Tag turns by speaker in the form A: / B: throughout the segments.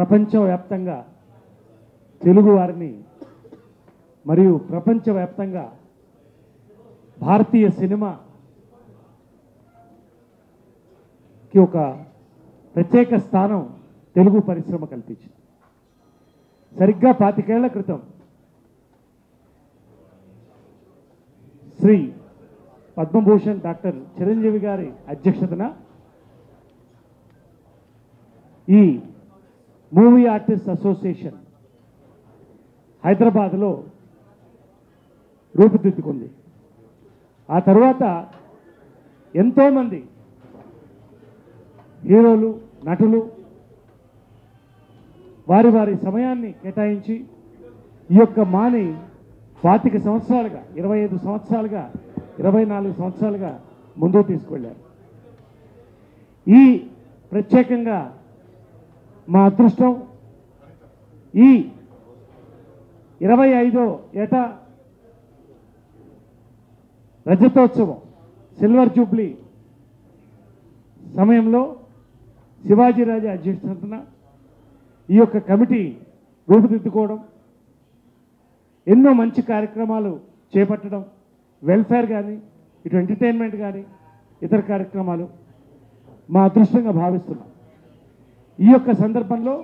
A: ప్రపంచవ్యాప్తంగా తెలుగు వారిని మరియు ప్రపంచవ్యాప్తంగా భారతీయ సినిమాకి ఒక ప్రత్యేక స్థానం తెలుగు పరిశ్రమ కల్పించింది సరిగ్గా పాతికేళ్ల క్రితం శ్రీ పద్మభూషణ్ డాక్టర్ చిరంజీవి గారి అధ్యక్షతన ఈ మూవీ ఆర్టిస్ట్ అసోసియేషన్ హైదరాబాద్లో రూపుదిద్దుకుంది ఆ తర్వాత ఎంతోమంది హీరోలు నటులు వారి వారి సమయాన్ని కేటాయించి ఈ యొక్క మాని పాతిక సంవత్సరాలుగా ఇరవై ఐదు సంవత్సరాలుగా ఇరవై నాలుగు సంవత్సరాలుగా ముందుకు తీసుకువెళ్ళారు ఈ ప్రత్యేకంగా మా అదృష్టం ఈ ఇరవై ఐదో ఏట రజతోత్సవం సిల్వర్ జూబ్లీ సమయంలో శివాజీరాజా అధ్యక్షతన ఈ యొక్క కమిటీ రూపుదిద్దుకోవడం ఎన్నో మంచి కార్యక్రమాలు చేపట్టడం వెల్ఫేర్ కానీ ఇటు ఎంటర్టైన్మెంట్ కానీ ఇతర కార్యక్రమాలు మా అదృష్టంగా భావిస్తున్నాం ఈ యొక్క సందర్భంలో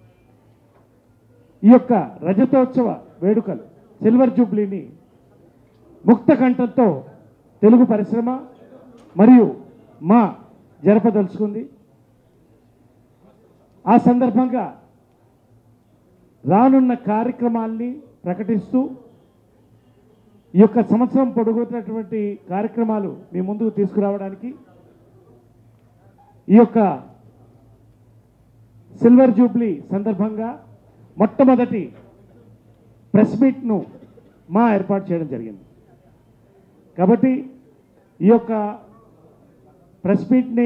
A: ఈ యొక్క రజతోత్సవ వేడుకలు సిల్వర్ జూబ్లీని ముక్త కంఠంతో తెలుగు పరిశ్రమ మరియు మా జరపదలుచుకుంది ఆ సందర్భంగా రానున్న కార్యక్రమాల్ని ప్రకటిస్తూ ఈ యొక్క సంవత్సరం పొడుగుతున్నటువంటి కార్యక్రమాలు మీ ముందుకు తీసుకురావడానికి ఈ యొక్క సిల్వర్ జూబ్లీ సందర్భంగా మొట్టమొదటి ప్రెస్ మీట్ను మా ఏర్పాటు చేయడం జరిగింది కాబట్టి ఈ యొక్క ప్రెస్ మీట్ని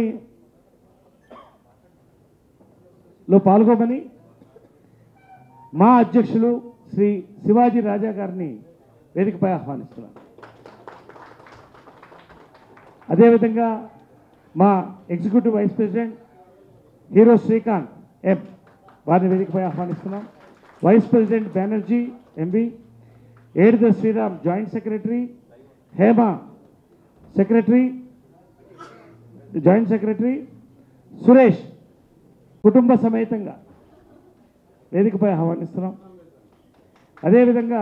A: లో పాల్గొమని మా అధ్యక్షులు శ్రీ శివాజీ రాజా గారిని వేదికపై ఆహ్వానిస్తున్నాను అదేవిధంగా మా executive vice president hero Srikanth M వారిని వేదికపై ఆహ్వానిస్తున్నాం వైస్ ప్రెసిడెంట్ బెనర్జీ ఎంబీ ఏడుద Sriram joint secretary Hema secretary joint secretary Suresh కుటుంబ సమేతంగా వేదికపై ఆహ్వానిస్తున్నాం అదేవిధంగా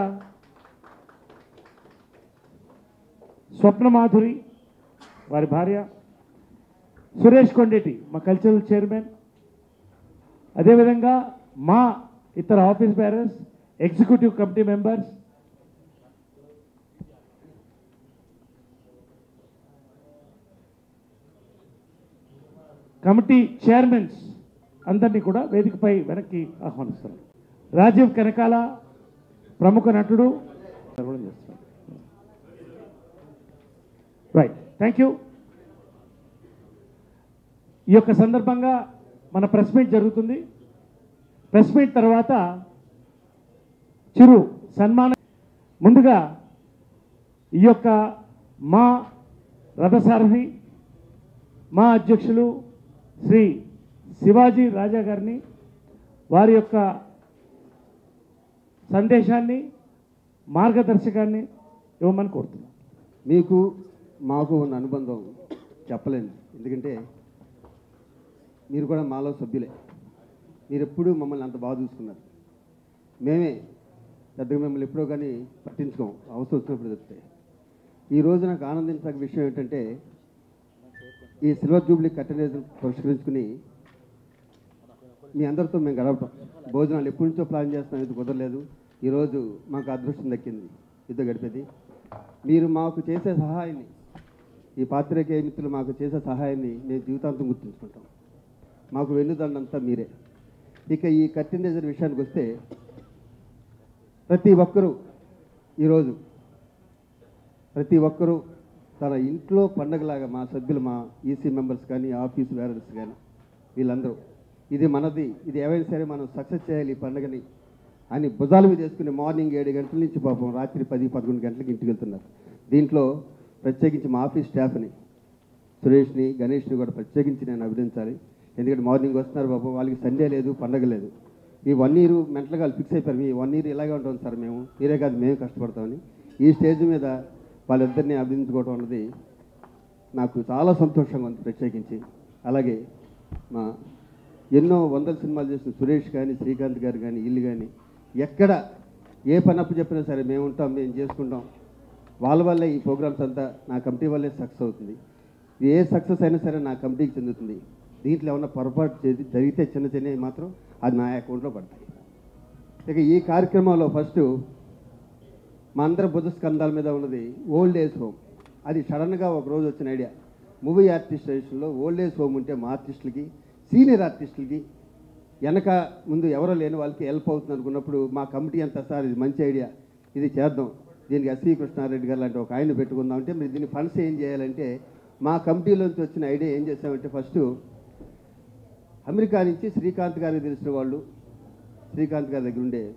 A: స్వప్నమాధురి వారి భార్య సురేష్ కొండేటి మా కల్చరల్ చైర్మన్ అదేవిధంగా మా ఇతర office bearers executive committee members committee chairmans అందరినీ కూడా వేదికపై వెనక్కి ఆహ్వానిస్తారు రాజీవ్ కనకాల ప్రముఖ నటుడు నిర్వహణ చేస్తున్నారు రైట్ థ్యాంక్ యూ ఈ యొక్క సందర్భంగా మన ప్రెస్ మీట్ జరుగుతుంది ప్రెస్ మీట్ తర్వాత చిరు సన్మాన ముందుగా ఈ యొక్క మా రథసారథి మా అధ్యక్షులు శ్రీ శివాజీ రాజా గారిని వారి యొక్క సందేశాన్ని మార్గదర్శకాన్ని ఇవ్వమని కోరుతున్నాను
B: మీకు మాకు ఉన్న అనుబంధం చెప్పలేను ఎందుకంటే మీరు కూడా మాలో సభ్యులే మీరు ఎప్పుడూ మమ్మల్ని అంత బాగా చూసుకున్నారు మేమే పెద్దగా మిమ్మల్ని ఎప్పుడో కానీ పట్టించుకోం అవసరం వచ్చినప్పుడు చెప్తే ఈ రోజు నాకు ఆనందించక విషయం ఏంటంటే ఈ సిల్వర్ జూబ్లీ కట్టనేజ్ పురస్కరించుకుని మీ అందరితో మేము గడపటం భోజనాలు ఎప్పటి నుంచో ప్లాన్ చేస్తాం ఇది కుదరలేదు ఈరోజు మాకు అదృష్టం దక్కింది ఇద్దరు గడిపేది మీరు మాకు చేసే సహాయాన్ని ఈ పాత్రికేయ మిత్రులు మాకు చేసే సహాయాన్ని నేను జీవితాంతం గుర్తుంచుకుంటాం మాకు వెన్నుదండంతా మీరే ఇక ఈ కర్టినేజర్ విషయానికి వస్తే ప్రతి ఒక్కరూ ఈరోజు ప్రతి ఒక్కరూ తన ఇంట్లో పండగలాగా మా సభ్యులు మా ఈసీ మెంబర్స్ కానీ ఆఫీస్ వేరర్స్ కానీ వీళ్ళందరూ ఇది మనది ఇది ఏవైనా సరే మనం సక్సెస్ చేయాలి ఈ పండుగని అని భుజాల మీద వేసుకుని మార్నింగ్ ఏడు గంటల నుంచి పాపం రాత్రి పది పదకొండు గంటలకు ఇంటికి వెళ్తున్నారు దీంట్లో ప్రత్యేకించి మా ఆఫీస్ స్టాఫ్ని సురేష్ని గణేష్ని కూడా ప్రత్యేకించి నేను అభినందించాలి ఎందుకంటే మార్నింగ్ వస్తున్నారు పాపం వాళ్ళకి సండే లేదు పండగ లేదు ఈ వన్ ఇయర్ మెంటల్గా ఫిక్స్ అయిపోయారు మీ వన్ ఇయర్ ఇలాగే ఉంటాం సార్ మేము మీరే కాదు మేము కష్టపడతామని ఈ స్టేజ్ మీద వాళ్ళిద్దరిని అభినందించుకోవడం అన్నది నాకు చాలా సంతోషంగా ఉంది ప్రత్యేకించి అలాగే మా ఎన్నో వందల సినిమాలు చేసిన సురేష్ కానీ శ్రీకాంత్ గారు కానీ వీళ్ళు కానీ ఎక్కడ ఏ పని అప్పు చెప్పినా సరే మేము ఉంటాం మేము చేసుకుంటాం వాళ్ళ వల్లే ఈ ప్రోగ్రామ్స్ అంతా నా కమిటీ వల్లే సక్సెస్ అవుతుంది ఏ సక్సెస్ అయినా సరే నా కమిటీకి చెందుతుంది దీంట్లో ఏమన్నా పొరపాటు చేసి జరిగితే చిన్న చిన్నవి మాత్రం అది నా అకౌంట్లో పడతాయి ఇక ఈ కార్యక్రమంలో ఫస్ట్ మా అందరి బుధ స్కంధాల మీద ఉన్నది ఓల్డ్ ఏజ్ హోమ్ అది సడన్గా ఒక రోజు వచ్చిన ఐడియా మూవీ ఆర్టిస్ట్ స్టేషన్లో ఓల్డ్ ఏజ్ హోమ్ ఉంటే మా ఆర్టిస్టులకి సీనియర్ ఆర్టిస్టులకి వెనక ముందు ఎవరో లేని వాళ్ళకి హెల్ప్ అవుతుంది అనుకున్నప్పుడు మా కమిటీ అంతా సార్ ఇది మంచి ఐడియా ఇది చేద్దాం దీనికి ఎస్వి కృష్ణారెడ్డి గారు లాంటి ఒక ఆయన పెట్టుకుందాం అంటే మీరు దీన్ని ఫండ్స్ ఏం చేయాలంటే మా కమిటీలోంచి వచ్చిన ఐడియా ఏం చేసామంటే ఫస్ట్ అమెరికా నుంచి శ్రీకాంత్ గారికి తెలిసిన వాళ్ళు శ్రీకాంత్ గారి దగ్గర ఉండే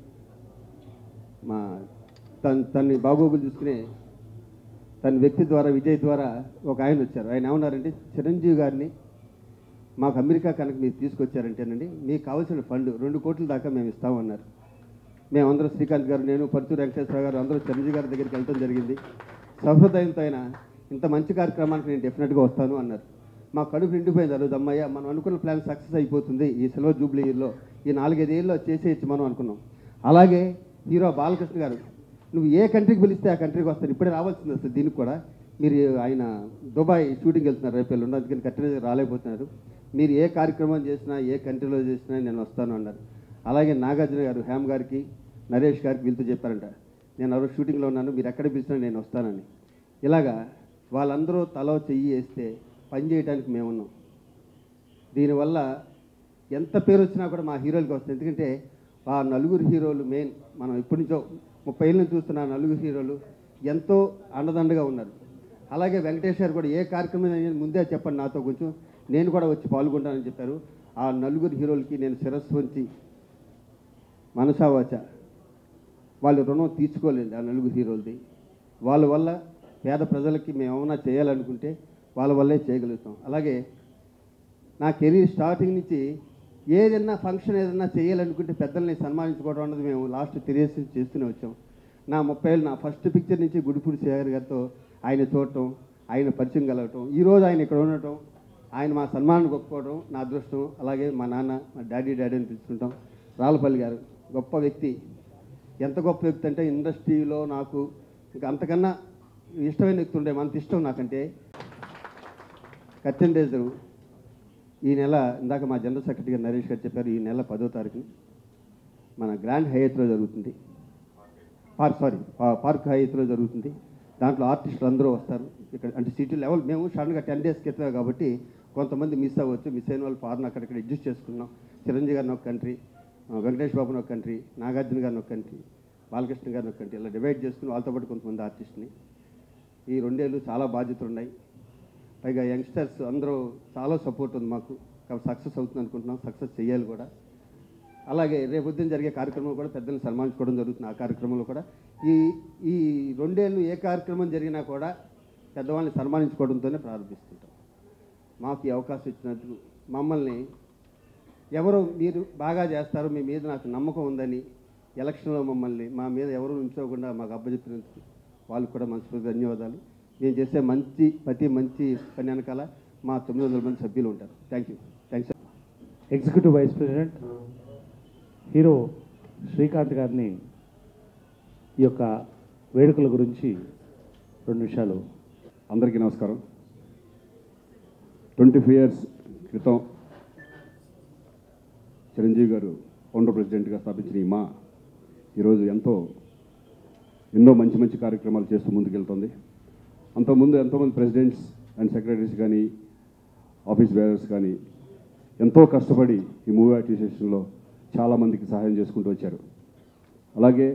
B: మా తన తన్ని బాగోగులు చూసుకునే తన వ్యక్తి ద్వారా విజయ్ ద్వారా ఒక ఆయన వచ్చారు ఆయన ఏమన్నారంటే చిరంజీవి గారిని మాకు అమెరికా కనుక మీరు తీసుకొచ్చారంటేనండి మీకు కావాల్సిన ఫండ్ రెండు కోట్ల దాకా మేము ఇస్తామన్నారు మేమందరం శ్రీకాంత్ గారు నేను పరుచూరు వెంకటేశ్వర గారు అందరూ చిరంజీవి గారి దగ్గరికి వెళ్ళడం జరిగింది సహృదయంతో ఆయన ఇంత మంచి కార్యక్రమానికి నేను డెఫినెట్గా వస్తాను అన్నారు మా కడుపు నిండిపోయింది అరుదు అమ్మయ్య మనం అనుకున్న ప్లాన్ సక్సెస్ అయిపోతుంది ఈ సిల్వర్ జూబ్లీ ఇయర్లో ఈ నాలుగైదు ఏళ్ళలో చేసేయచ్చు మనం అనుకున్నాం అలాగే హీరో బాలకృష్ణ గారు నువ్వు ఏ కంట్రీకి పిలిస్తే ఆ కంట్రీకి వస్తారు ఇప్పుడే రావాల్సింది అసలు దీనికి కూడా మీరు ఆయన దుబాయ్ షూటింగ్ వెళ్తున్నారు రేపు ఎల్లుండి అందుకని కట్టిన రాలేకపోతున్నారు మీరు ఏ కార్యక్రమం చేసినా ఏ కంట్రీలో చేసినా నేను వస్తాను అన్నారు అలాగే నాగార్జున గారు హేమ్ గారికి నరేష్ గారికి వీళ్ళతో చెప్పారంట నేను ఎవరో షూటింగ్లో ఉన్నాను మీరు ఎక్కడ పిలిచినా నేను వస్తానని ఇలాగా వాళ్ళందరూ తలో చెయ్యి వేస్తే పని చేయడానికి మేమున్నాం దీనివల్ల ఎంత పేరు వచ్చినా కూడా మా హీరోలకి వస్తుంది ఎందుకంటే ఆ నలుగురు హీరోలు మెయిన్ మనం ఇప్పటి నుంచో ముప్పై ఏళ్ళ నుంచి చూస్తున్న ఆ నలుగురు హీరోలు ఎంతో అండదండగా ఉన్నారు అలాగే వెంకటేష్ గారు కూడా ఏ కార్యక్రమం అయినా ముందే చెప్పండి నాతో కొంచెం నేను కూడా వచ్చి పాల్గొంటానని చెప్పారు ఆ నలుగురు హీరోలకి నేను శిరస్సు వంచి మనసావాచ వాళ్ళు రుణం తీర్చుకోలేదు ఆ నలుగురు హీరోలది వాళ్ళ వల్ల పేద ప్రజలకి మేము ఏమైనా చేయాలనుకుంటే వాళ్ళ వల్లే చేయగలుగుతాం అలాగే నా కెరీర్ స్టార్టింగ్ నుంచి ఏదైనా ఫంక్షన్ ఏదైనా చేయాలనుకుంటే పెద్దల్ని సన్మానించుకోవడం అన్నది మేము లాస్ట్ త్రీ ఇయర్స్ నుంచి చేస్తూనే వచ్చాం నా ముప్పై ఏళ్ళు నా ఫస్ట్ పిక్చర్ నుంచి గుడిపూడి శేఖర్ గారితో ఆయన చూడటం ఆయన పరిచయం కలగటం ఈరోజు ఆయన ఇక్కడ ఉండటం ఆయన మా సన్మానం గొప్పవడం నా అదృష్టం అలాగే మా నాన్న మా డాడీ డాడీ అని పిలుచుకుంటాం రాళ్ళపల్లి గారు గొప్ప వ్యక్తి ఎంత గొప్ప వ్యక్తి అంటే ఇండస్ట్రీలో నాకు ఇంకా అంతకన్నా ఇష్టమైన వ్యక్తి ఉండే అంత ఇష్టం నాకంటే కర్టెన్ రేజరు ఈ నెల ఇందాక మా జనరల్ సెక్రటరీ గారు నరేష్ గారు చెప్పారు ఈ నెల పదో తారీఖు మన గ్రాండ్ హయత్లో జరుగుతుంది పార్క్ సారీ పార్క్ హయత్లో జరుగుతుంది దాంట్లో ఆర్టిస్టులు అందరూ వస్తారు ఇక్కడ అంటే సిటీ లెవెల్ మేము సడన్గా టెన్ డేస్ క్రితం కాబట్టి కొంతమంది మిస్ అవ్వచ్చు మిస్ అయిన వాళ్ళు ఫారెన్ అక్కడక్కడ అడ్జస్ట్ చేసుకున్నాం చిరంజీవి గారిని ఒక కంట్రీ వెంకటేష్ బాబుని ఒక కంట్రీ నాగార్జున గారిని ఒక కంట్రీ బాలకృష్ణ గారిని ఒక కంట్రీ ఇలా డివైడ్ చేసుకుని వాళ్ళతో పాటు కొంతమంది ఆర్టిస్ట్ని ఈ రెండేళ్ళు చాలా బాధ్యతలు ఉన్నాయి పైగా యంగ్స్టర్స్ అందరూ చాలా సపోర్ట్ ఉంది మాకు కాబట్టి సక్సెస్ అవుతుంది అనుకుంటున్నాం సక్సెస్ చేయాలి కూడా అలాగే రేపు పొద్దున్న జరిగే కార్యక్రమం కూడా పెద్దలను సన్మానించుకోవడం జరుగుతుంది ఆ కార్యక్రమంలో కూడా ఈ ఈ రెండేళ్ళు ఏ కార్యక్రమం జరిగినా కూడా పెద్దవాళ్ళని సన్మానించుకోవడంతోనే ప్రారంభిస్తుంటాం మాకు ఈ అవకాశం ఇచ్చినందుకు మమ్మల్ని ఎవరు మీరు బాగా చేస్తారు మీ మీద నాకు నమ్మకం ఉందని ఎలక్షన్లో మమ్మల్ని మా మీద ఎవరు ఉంచకుండా మాకు అప్పచెప్పినందుకు వాళ్ళకు కూడా మనస్ఫూర్తి ధన్యవాదాలు నేను చేసే మంచి ప్రతి మంచి పని వెనకాల మా తొమ్మిది వందల మంది సభ్యులు ఉంటారు thank you thanks
A: executive vice president hero Srikanth గారిని ఈ యొక్క వేడుకల గురించి రెండు నిమిషాలు
C: అందరికీ నమస్కారం ట్వంటీ ఫైవ్ ఇయర్స్ క్రితం చిరంజీవి గారు ఫౌండర్ ప్రెసిడెంట్గా స్థాపించిన ఈ మా ఈరోజు ఎంతో ఎన్నో మంచి మంచి కార్యక్రమాలు చేస్తూ ముందుకెళ్తుంది అంతకుముందు ఎంతోమంది ప్రెసిడెంట్స్ అండ్ సెక్రటరీస్ కానీ ఆఫీస్ బేరర్స్ కానీ ఎంతో కష్టపడి ఈ మూవీ అడ్మినిస్ట్రేషన్లో చాలామందికి సహాయం చేసుకుంటూ వచ్చారు అలాగే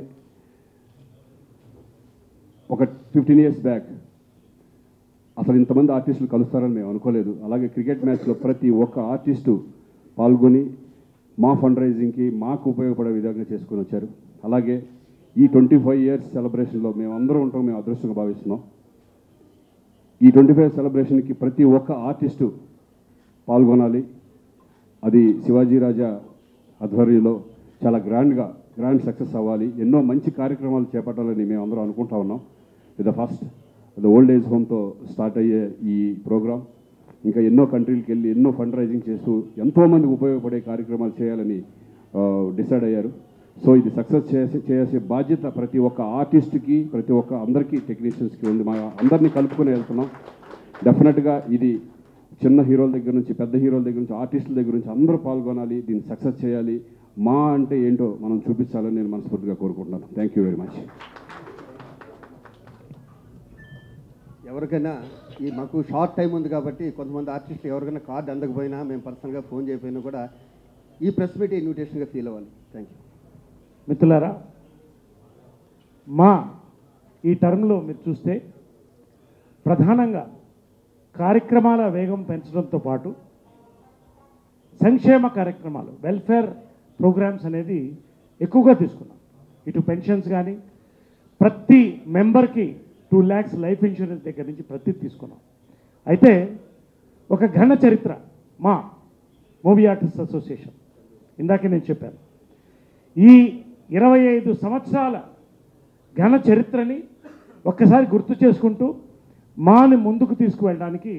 C: ఒక ఫిఫ్టీన్ ఇయర్స్ బ్యాక్ అసలు ఇంతమంది ఆర్టిస్టులు కలుస్తారని మేము అనుకోలేదు అలాగే క్రికెట్ మ్యాచ్లో ప్రతి ఒక్క ఆర్టిస్టు పాల్గొని మా ఫండ్ రైజింగ్కి మాకు ఉపయోగపడే విధంగా చేసుకొని వచ్చారు అలాగే ఈ ట్వంటీ ఫైవ్ ఇయర్స్ సెలబ్రేషన్లో మేము అందరూ ఉంటాం మేము అదృష్టంగా భావిస్తున్నాం ఈ ట్వంటీ ఫైవ్ సెలబ్రేషన్కి ప్రతి ఒక్క ఆర్టిస్టు పాల్గొనాలి అది శివాజీ రాజా ఆధ్వర్యంలో చాలా గ్రాండ్గా గ్రాండ్ సక్సెస్ అవ్వాలి ఎన్నో మంచి కార్యక్రమాలు చేపట్టాలని మేము అందరం అనుకుంటా ఉన్నాం ఇది ఫస్ట్ అది ఓల్డ్ ఏజ్ హోమ్తో స్టార్ట్ అయ్యే ఈ ప్రోగ్రామ్ ఇంకా ఎన్నో కంట్రీలకు వెళ్ళి ఎన్నో ఫండ్ రైజింగ్ చేస్తూ ఎంతోమందికి ఉపయోగపడే కార్యక్రమాలు చేయాలని డిసైడ్ అయ్యారు సో ఇది సక్సెస్ చేసి చేసే బాధ్యత ప్రతి ఒక్క ఆర్టిస్ట్కి ప్రతి ఒక్క అందరికీ టెక్నీషియన్స్కి ఉంది మా అందరినీ కలుపుకొని వెళ్తున్నాం డెఫినెట్గా ఇది చిన్న హీరోల దగ్గర నుంచి పెద్ద హీరోల దగ్గర నుంచి ఆర్టిస్టుల దగ్గర నుంచి అందరూ పాల్గొనాలి దీన్ని సక్సెస్ చేయాలి మా అంటే ఏంటో మనం చూపించాలని నేను మనస్ఫూర్తిగా కోరుకుంటున్నాను థ్యాంక్ యూ వెరీ మచ్
B: ఎవరికైనా ఈ మాకు షార్ట్ టైం ఉంది కాబట్టి కొంతమంది ఆర్టిస్టులు ఎవరికైనా కార్డు అందకపోయినా మేము పర్సనల్గా ఫోన్ చేయకపోయినా కూడా ఈ ప్రెస్ మీట్ ఇన్విటేషన్గా ఫీల్ అవ్వాలి థ్యాంక్ యూ
A: మిత్రులారా మా ఈ టర్మ్లో మీరు చూస్తే ప్రధానంగా కార్యక్రమాల వేగం పెంచడంతో పాటు సంక్షేమ కార్యక్రమాలు వెల్ఫేర్ ప్రోగ్రామ్స్ అనేది ఎక్కువగా తీసుకున్నాం ఇటు పెన్షన్స్ కానీ ప్రతి మెంబర్కి టూ ల్యాక్స్ లైఫ్ ఇన్సూరెన్స్ దగ్గర నుంచి ప్రతి తీసుకున్నాం అయితే ఒక ఘన చరిత్ర మా మూవీ ఆర్టిస్ట్ అసోసియేషన్ ఇందాకే నేను చెప్పాను ఈ ఇరవై ఐదు సంవత్సరాల ఘన చరిత్రని ఒక్కసారి గుర్తు చేసుకుంటూ మాని ముందుకు తీసుకువెళ్ళడానికి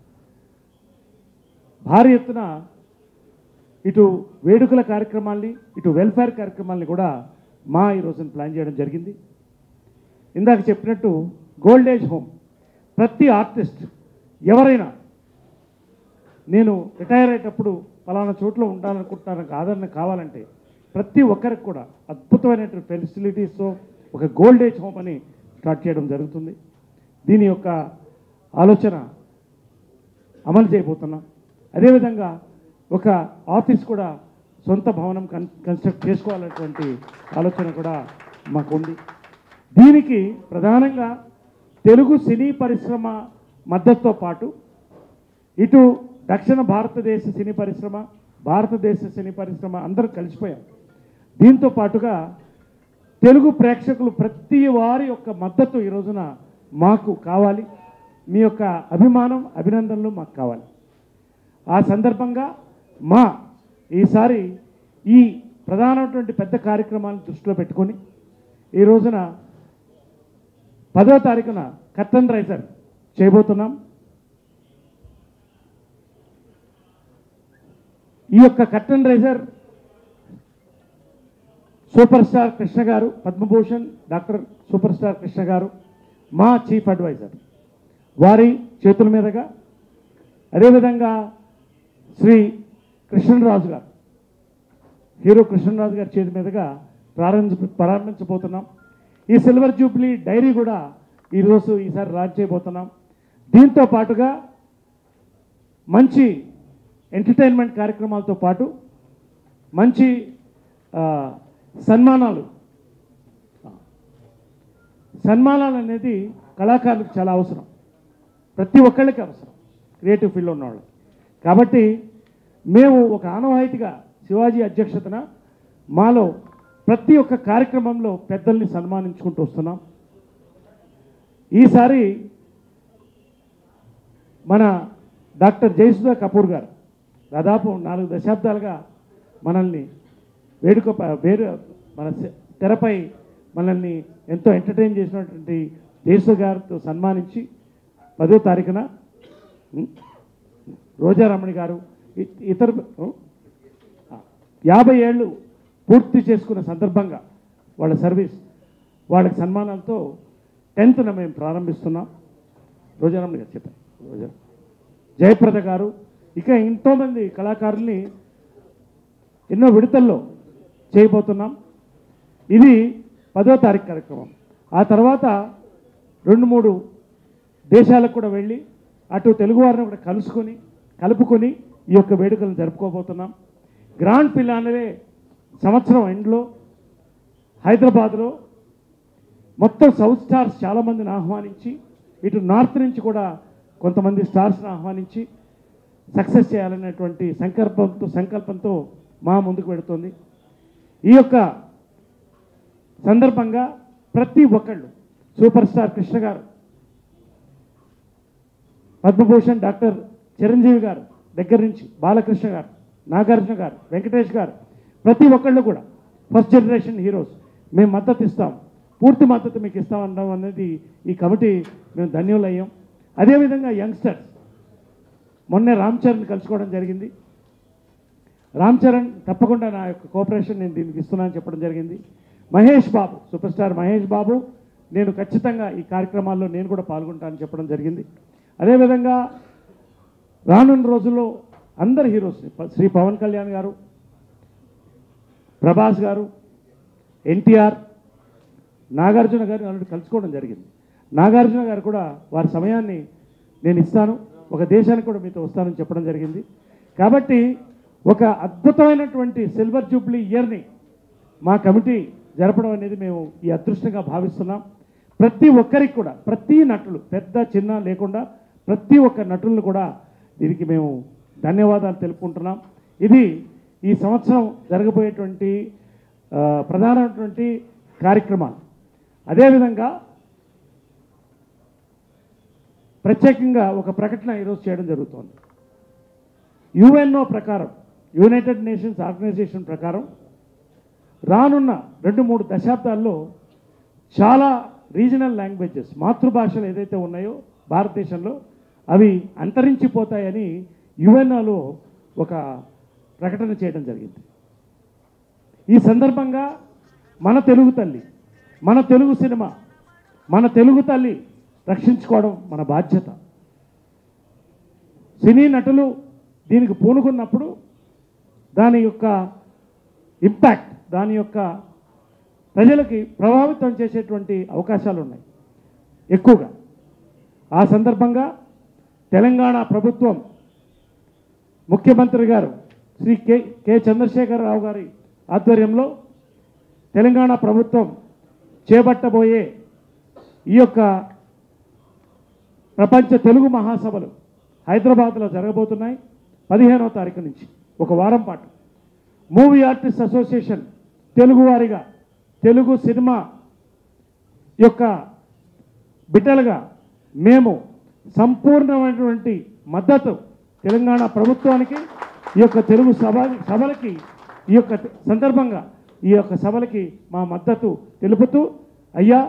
A: భారీ ఎత్తున ఇటు వేడుకల కార్యక్రమాల్ని ఇటు వెల్ఫేర్ కార్యక్రమాల్ని కూడా మా ఈ రోజున ప్లాన్ చేయడం జరిగింది ఇందాక చెప్పినట్టు గోల్డ్ ఏజ్ హోమ్ ప్రతి ఆర్టిస్ట్ ఎవరైనా నేను రిటైర్ అయ్యేటప్పుడు ఫలానా చోట్ల ఉండాలనుకుంటున్నాను నాకు ఆదరణ కావాలంటే ప్రతి ఒక్కరికి కూడా అద్భుతమైనటువంటి ఫెసిలిటీస్తో ఒక గోల్డ్ ఏజ్ హోమ్ అని స్టార్ట్ చేయడం జరుగుతుంది దీని యొక్క ఆలోచన అమలు చేయబోతున్నాం అదేవిధంగా ఒక ఆఫీస్ కూడా సొంత భవనం కన్ కన్స్ట్రక్ట్ చేసుకోవాలనేటువంటి ఆలోచన కూడా మాకుంది దీనికి ప్రధానంగా తెలుగు సినీ పరిశ్రమ మద్దతుతో పాటు ఇటు దక్షిణ భారతదేశ సినీ పరిశ్రమ భారతదేశ సినీ పరిశ్రమ అందరూ కలిసిపోయాం దీంతో పాటుగా తెలుగు ప్రేక్షకులు ప్రతి వారి యొక్క మద్దతు ఈ రోజున మాకు కావాలి మీ యొక్క అభిమానం అభినందనలు మాకు కావాలి ఆ సందర్భంగా మా ఈసారి ఈ ప్రధానమైనటువంటి పెద్ద కార్యక్రమాలను దృష్టిలో పెట్టుకొని ఈ రోజున పదో తారీఖున కర్టన్ రైజర్ చేయబోతున్నాం ఈ యొక్క curtain riser super star Krishna garu Padma Bhushan doctor super star Krishna garu మా చీఫ్ అడ్వైజర్ వారి చేతుల మీదుగా అదేవిధంగా శ్రీ కృష్ణరాజు గారు హీరో కృష్ణరాజు గారి చేతి మీదుగా ప్రారంభ ప్రారంభించబోతున్నాం ఈ సిల్వర్ జూబ్లీ డైరీ కూడా ఈరోజు ఈసారి లాంచ్ చేయబోతున్నాం దీంతో పాటుగా మంచి ఎంటర్టైన్మెంట్ కార్యక్రమాలతో పాటు మంచి ఆ, సన్మానాలు సన్మానాలు అనేది కళాకారులకు చాలా అవసరం ప్రతి ఒక్కళ్ళకి అవసరం క్రియేటివ్ ఫీల్డ్లో ఉన్నవాళ్ళు కాబట్టి మేము ఒక ఆనవాయితీగా శివాజీ అధ్యక్షతన మాలో ప్రతి ఒక్క కార్యక్రమంలో పెద్దల్ని సన్మానించుకుంటూ వస్తున్నాం ఈసారి మన డాక్టర్ జయసుధా కపూర్ గారు దాదాపు నాలుగు దశాబ్దాలుగా మనల్ని వేడుక ప- వేరు మన సె- తెరపై మనల్ని ఎంతో ఎంటర్టైన్ చేసినటువంటి జయసుధ గారితో సన్మానించి పదో తారీఖున ఉం, రోజారమణి గారు ఇ- ఇతర ఉం, ఆ, యాభై ఏళ్ళు పూర్తి చేసుకున్న సందర్భంగా వాళ్ళ సర్వీస్ వాళ్ళకి సన్మానాలతో టెన్త్న మేము ప్రారంభిస్తున్నాం రోజారమణి గారు చెప్పారు రోజా జయప్రద గారు ఇక ఎంతోమంది కళాకారుల్ని ఎన్నో విడతల్లో చేయబోతున్నాం ఇది పదో తారీఖు కార్యక్రమం ఆ తర్వాత రెండు మూడు దేశాలకు కూడా వెళ్ళి అటు తెలుగు వారిని కూడా కలుసుకొని కలుపుకొని ఈ యొక్క వేడుకలను జరుపుకోబోతున్నాం గ్రాండ్ పిల్లానలే సంవత్సరం ఎండ్లో హైదరాబాద్లో మొత్తం సౌత్ స్టార్స్ చాలామందిని ఆహ్వానించి ఇటు నార్త్ నుంచి కూడా కొంతమంది స్టార్స్ని ఆహ్వానించి సక్సెస్ చేయాలనేటువంటి సంకల్పంతో సంకల్పంతో మా ముందుకు వెళుతోంది ఈ యొక్క సందర్భంగా ప్రతి ఒక్కళ్ళు super star Krishna garu Padma Bhushan doctor Chiranjeevi గారు దగ్గర నుంచి బాలకృష్ణ గారు నాగార్జున గారు వెంకటేష్ గారు ప్రతి ఒక్కళ్ళు కూడా ఫస్ట్ జనరేషన్ హీరోస్ మేము మద్దతు ఇస్తాం పూర్తి మద్దతు మీకు ఇస్తామనడం అనేది ఈ కమిటీ మేము ధన్యులయ్యాం అదేవిధంగా యంగ్స్టర్స్ మొన్నే రామ్ చరణ్ కలుసుకోవడం జరిగింది రామ్ చరణ్ తప్పకుండా నా యొక్క కోఆపరేషన్ నేను దీనికి ఇస్తున్నానని చెప్పడం జరిగింది మహేష్ బాబు సూపర్ స్టార్ మహేష్ బాబు నేను ఖచ్చితంగా ఈ కార్యక్రమాల్లో నేను కూడా పాల్గొంటానని చెప్పడం జరిగింది అదేవిధంగా రానున్న రోజుల్లో అందరు హీరోస్ శ్రీ పవన్ కళ్యాణ్ గారు ప్రభాస్ గారు ఎన్టీఆర్ నాగార్జున గారిని ఆల్రెడీ కలుసుకోవడం జరిగింది నాగార్జున గారు కూడా వారి సమయాన్ని నేను ఇస్తాను ఒక దేశానికి కూడా మీతో వస్తానని చెప్పడం జరిగింది కాబట్టి ఒక అద్భుతమైనటువంటి సిల్వర్ జూబ్లీ ఇయర్ని మా కమిటీ జరపడం అనేది మేము ఈ అదృష్టంగా భావిస్తున్నాం ప్రతి ఒక్కరికి కూడా ప్రతి నటులు పెద్ద చిన్న లేకుండా ప్రతి ఒక్క నటులను కూడా దీనికి మేము ధన్యవాదాలు తెలుపుకుంటున్నాం ఇది ఈ సంవత్సరం జరగబోయేటువంటి ఆ, ప్రధానమైనటువంటి కార్యక్రమాలు అదేవిధంగా ప్రత్యేకంగా ఒక ప్రకటన ఈరోజు చేయడం జరుగుతోంది యుఎన్ఓ ప్రకారం యునైటెడ్ నేషన్స్ ఆర్గనైజేషన్ ప్రకారం రానున్న రెండు మూడు దశాబ్దాల్లో చాలా రీజనల్ లాంగ్వేజెస్ మాతృభాషలు ఏదైతే ఉన్నాయో భారతదేశంలో అవి అంతరించిపోతాయని యుఎన్ఓలో ఒక ప్రకటన చేయడం జరిగింది ఈ సందర్భంగా మన తెలుగు తల్లి మన తెలుగు సినిమా మన తెలుగు తల్లి రక్షించుకోవడం మన బాధ్యత సినీ నటులు దీనికి పూనుకున్నప్పుడు దాని యొక్క ఇంపాక్ట్ దాని యొక్క ప్రజలకి ప్రభావితం చేసేటువంటి అవకాశాలు ఉన్నాయి ఎక్కువగా ఆ సందర్భంగా తెలంగాణ ప్రభుత్వం ముఖ్యమంత్రి గారు శ్రీ కె కె చంద్రశేఖరరావు గారి ఆధ్వర్యంలో తెలంగాణ ప్రభుత్వం చేపట్టబోయే ఈ యొక్క ప్రపంచ తెలుగు మహాసభలు హైదరాబాద్లో జరగబోతున్నాయి పదిహేనవ తారీఖు నుంచి ఒక వారం పాటు మూవీ ఆర్టిస్ట్ అసోసియేషన్ తెలుగు వారిగా తెలుగు సినిమా యొక్క బిడ్డలుగా మేము సంపూర్ణమైనటువంటి మద్దతు తెలంగాణ ప్రభుత్వానికి ఈ యొక్క తెలుగు సభ సభలకి ఈ యొక్క సందర్భంగా ఈ యొక్క సభలకి మా మద్దతు తెలుపుతూ అయ్యా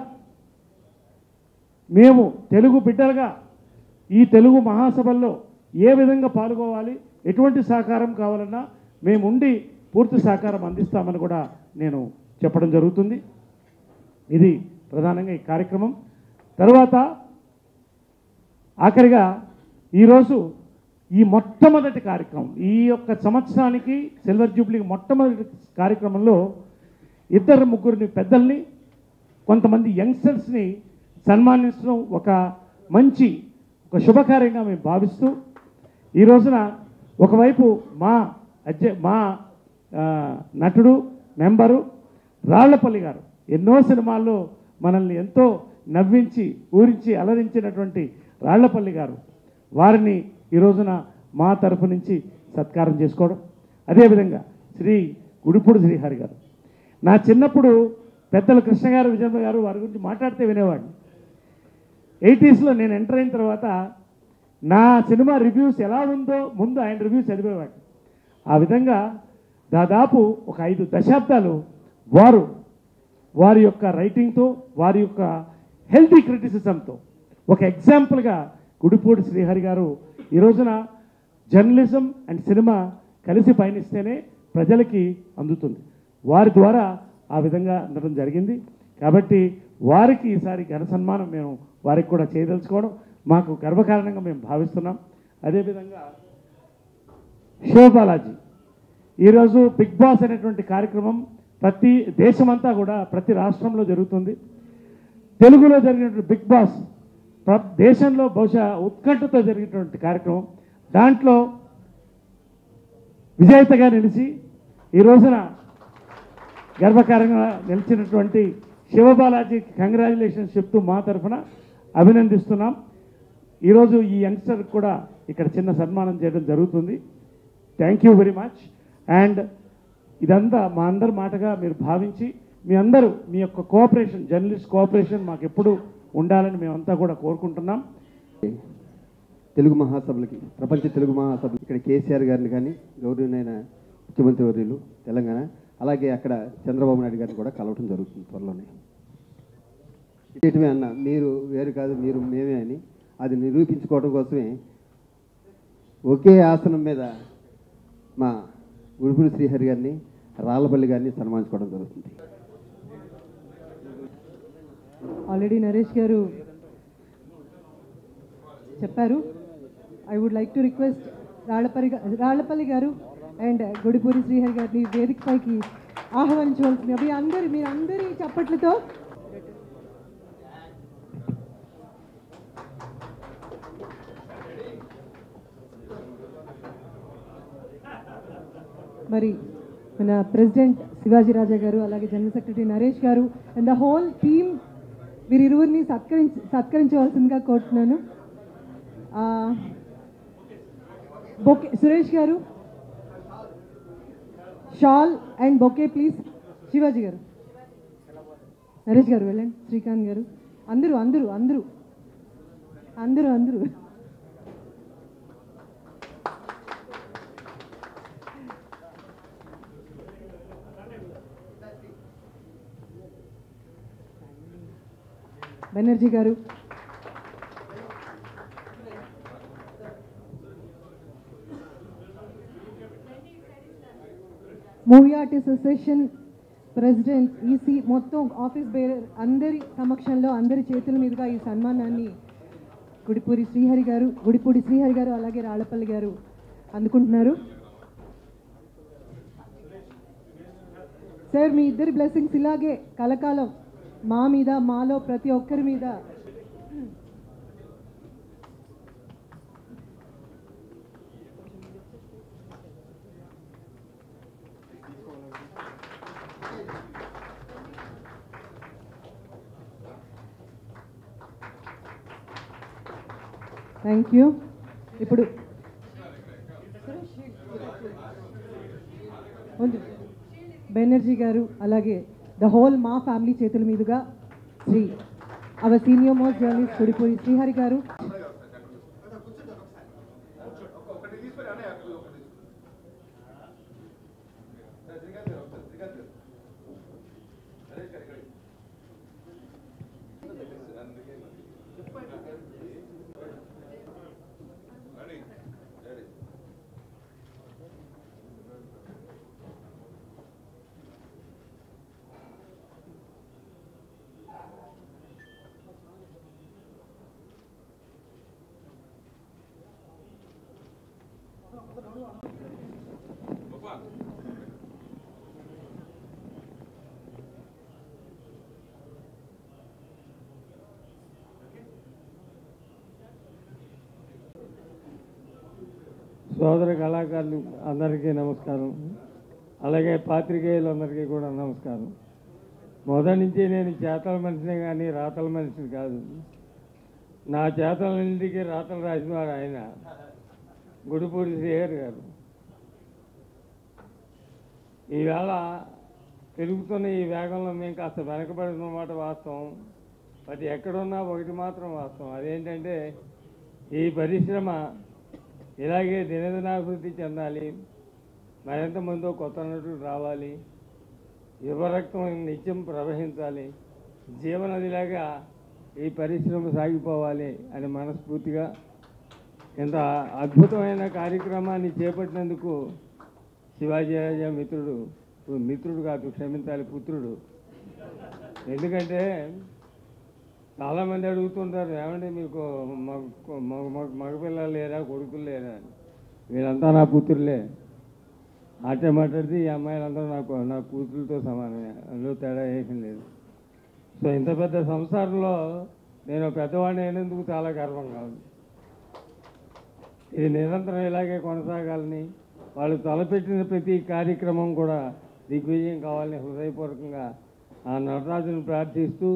A: మేము తెలుగు బిడ్డలుగా ఈ తెలుగు మహాసభల్లో ఏ విధంగా పాల్గొవాలి ఎటువంటి సహకారం కావాలన్నా మేముండి పూర్తి సహకారం అందిస్తామని కూడా నేను చెప్పడం జరుగుతుంది ఇది ప్రధానంగా ఈ కార్యక్రమం తర్వాత ఆఖరిగా ఈరోజు ఈ మొట్టమొదటి కార్యక్రమం ఈ యొక్క సంవత్సరానికి సిల్వర్ జూబ్లీ మొట్టమొదటి కార్యక్రమంలో ఇద్దరు ముగ్గురిని పెద్దల్ని కొంతమంది యంగ్స్టర్స్ని సన్మానించడం ఒక మంచి ఒక శుభకార్యంగా మేము భావిస్తూ ఈ రోజున ఒకవైపు మా అధ్య మా ఆ, నటుడు మెంబరు రాళ్లపల్లి గారు ఎన్నో సినిమాల్లో మనల్ని ఎంతో నవ్వించి ఊరించి అలరించినటువంటి రాళ్లపల్లి గారు వారిని ఈ రోజున మా తరఫు నుంచి సత్కారం చేసుకోవడం అదేవిధంగా శ్రీ గుడిపూడి శ్రీహరి గారు నా చిన్నప్పుడు పెద్దలు కృష్ణ గారు విజయమ్మ గారు వారి గురించి మాట్లాడితే వినేవాడిని ఎయిటీస్లో నేను ఎంటర్ అయిన తర్వాత నా సినిమా రివ్యూస్ ఎలా ఉందో ముందు ఆయన రివ్యూస్ చదివేవాడిని ఆ విధంగా దాదాపు ఒక ఐదు దశాబ్దాలు వారు వారి యొక్క రైటింగ్తో వారి యొక్క హెల్తీ క్రిటిసిజంతో ఒక ఎగ్జాంపుల్గా గుడిపూడి శ్రీహరి గారు ఈ రోజున జర్నలిజం అండ్ సినిమా కలిసి పయనిస్తేనే ప్రజలకి అందుతుంది వారి ద్వారా ఆ విధంగా అందడం జరిగింది కాబట్టి వారికి ఈసారి ఘన సన్మానం మేము వారికి కూడా చేయదలుచుకోవడం మాకు గర్వకారణంగా మేము భావిస్తున్నాం అదేవిధంగా శివబాలాజీ ఈరోజు బిగ్ బాస్ అనేటువంటి కార్యక్రమం ప్రతి దేశమంతా కూడా ప్రతి రాష్ట్రంలో జరుగుతుంది తెలుగులో జరిగినటువంటి బిగ్ బాస్ ప్ర- దేశంలో బహుశా ఉత్కంఠతో జరిగినటువంటి కార్యక్రమం దాంట్లో విజేతగా నిలిచి ఈ రోజున గర్వకారంగా నిలిచినటువంటి శివబాలాజీకి కంగ్రాచులేషన్స్ చెప్తూ మా తరఫున అభినందిస్తున్నాం ఈరోజు ఈ యంగ్స్టర్ కూడా ఇక్కడ చిన్న సన్మానం చేయడం జరుగుతుంది thank you very much and ఇదంతా మా అందరి మాటగా మీరు భావించి మీ అందరూ మీ యొక్క కోఆపరేషన్ జర్నలిస్ట్ కోఆపరేషన్ మాకు ఎప్పుడు ఉండాలని మేమంతా కూడా కోరుకుంటున్నాం
B: తెలుగు మహాసభలకి ప్రపంచ తెలుగు మహాసభలు ఇక్కడ కేసీఆర్ గారిని కానీ గౌరవనైన ముఖ్యమంత్రి వర్యులు తెలంగాణ అలాగే అక్కడ చంద్రబాబు నాయుడు గారిని కూడా కలవటం జరుగుతుంది త్వరలోనే ఇటువే అన్న మీరు వేరు కాదు మీరు మేమే అని అది నిరూపించుకోవడం కోసమే ఒకే ఆసనం మీద మా గుడిపూడి శ్రీహరి గారిని రాళ్ళపల్లి గారిని సన్మానించుకోవడం జరుగుతుంది
D: ఆల్రెడీ నరేష్ గారు చెప్పారు I would like to request Rallapalli గా- రాళ్లపల్లి గారు అండ్ గుడిపూరి శ్రీహరి గారిని వేదిక పైకి ఆహ్వానించవలసింది అవి అందరి మీరు అందరి చప్పట్లతో మరి మన ప్రెసిడెంట్ శివాజీ రాజా గారు అలాగే general secretary Naresh garu and the whole team వీరిరువురిని సత్కరించి సత్కరించవలసిందిగా కోరుతున్నాను ఆ, bouquet Suresh garu shawl and bouquet please Shivaji garu Naresh గారు వెళ్ళండి శ్రీకాంత్ గారు అందరూ అందరూ అందరూ అందరూ అందరూ Banerjee garu movie artist association president EC మొత్తం ఆఫీస్ బేరర్ అందరి సమక్షంలో అందరి చేతుల మీదుగా ఈ సన్మానాన్ని గుడిపూరి శ్రీహరి గారు గుడిపూడి శ్రీహరి గారు అలాగే రాళ్లపల్లి గారు అందుకుంటున్నారు సార్ మీ ఇద్దరి బ్లెస్సింగ్స్ ఇలాగే కలకాలం మా మీద మాలో ప్రతి ఒక్కరి మీద థ్యాంక్ యూ ఇప్పుడు ఉంది. బెనర్జీ గారు అలాగే ద హోల్ మా ఫ్యామిలీ చేతుల మీదుగా Shri our senior most journalist Kudipuri Srihari garu
E: సోదర కళాకారులు అందరికీ నమస్కారం అలాగే పాత్రికేయులందరికీ కూడా నమస్కారం మొదటి నుంచి నేను చేతల మనిషిని కానీ రాతల మనిషిని కాదు నా చేతలన్నింటికి రాతలు రాసినవాడు ఆయన గుడిపూడి శ్రీహరి గారు ఈవేళ పెరుగుతున్న ఈ వేగంలో మేము కాస్త వెనకబడిన మాట వాస్తవం అది ఎక్కడున్నా ఒకటి మాత్రం వాస్తవం అదేంటంటే ఈ పరిశ్రమ ఇలాగే దినదినాభివృద్ధి చెందాలి మరింత ముందు కొత్త నటులు రావాలి యువరక్తం నిత్యం ప్రవహించాలి జీవనదిలాగా ఈ పరిశ్రమ సాగిపోవాలి అని మనస్ఫూర్తిగా ఇంత అద్భుతమైన కార్యక్రమాన్ని చేపట్టినందుకు శివాజీ రాజా మిత్రుడు మిత్రుడు కాదు క్షమించాలి పుత్రుడు ఎందుకంటే చాలామంది అడుగుతుంటారు ఏమంటే మీకు మగ మగ మగ- మగపిల్లలు లేరా కొడుకులు లేరా అని వీళ్ళంతా నా కూతురులే ఆటే మాట్లాడితే ఈ అమ్మాయిలందరూ నాకు నా కూతురుతో సమానమే అందులో తేడా ఏమీ లేదు సో ఇంత పెద్ద సంసారంలో నేను పెద్దవాడిని అయినందుకు చాలా గర్వంగా ఉంది ఇది నిరంతరం ఇలాగే కొనసాగాలని వాళ్ళు తలపెట్టిన ప్రతి కార్యక్రమం కూడా దిగ్విజయం కావాలని హృదయపూర్వకంగా ఆ నటరాజును ప్రార్థిస్తూ